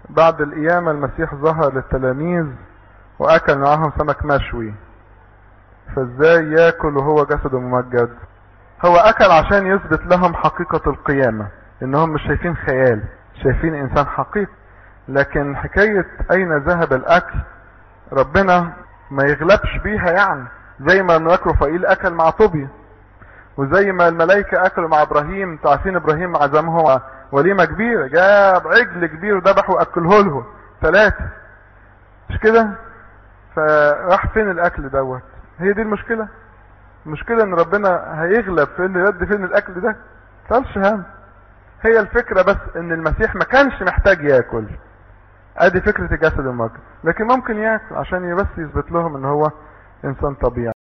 بعد القيامة المسيح ظهر للتلاميذ واكل معاهم سمك مشوي فازاي ياكل وهو جسده ممجد هو اكل عشان يثبت لهم حقيقة القيامة انهم مش شايفين خيال شايفين انسان حقيقي لكن حكاية اين ذهب الاكل ربنا ما يغلبش بيها يعني زي ما ملاك رفائيل اكل مع طوبيا وزي ما الملائكة اكلوا مع ابراهيم انتوا عارفين ابراهيم عزمهم وليمة كبيرة جاب عجل كبير وذبحه واكله له ثلاثة مش كده فراح فين الاكل دوت هي دي المشكلة المشكلة ان ربنا هيغلب فين يرد فين الاكل ده تقالش هم هي الفكرة بس ان المسيح ما كانش محتاج ياكل ادي فكرة الجسد المجد لكن ممكن ياكل عشان بس يثبت لهم ان هو انسان طبيعي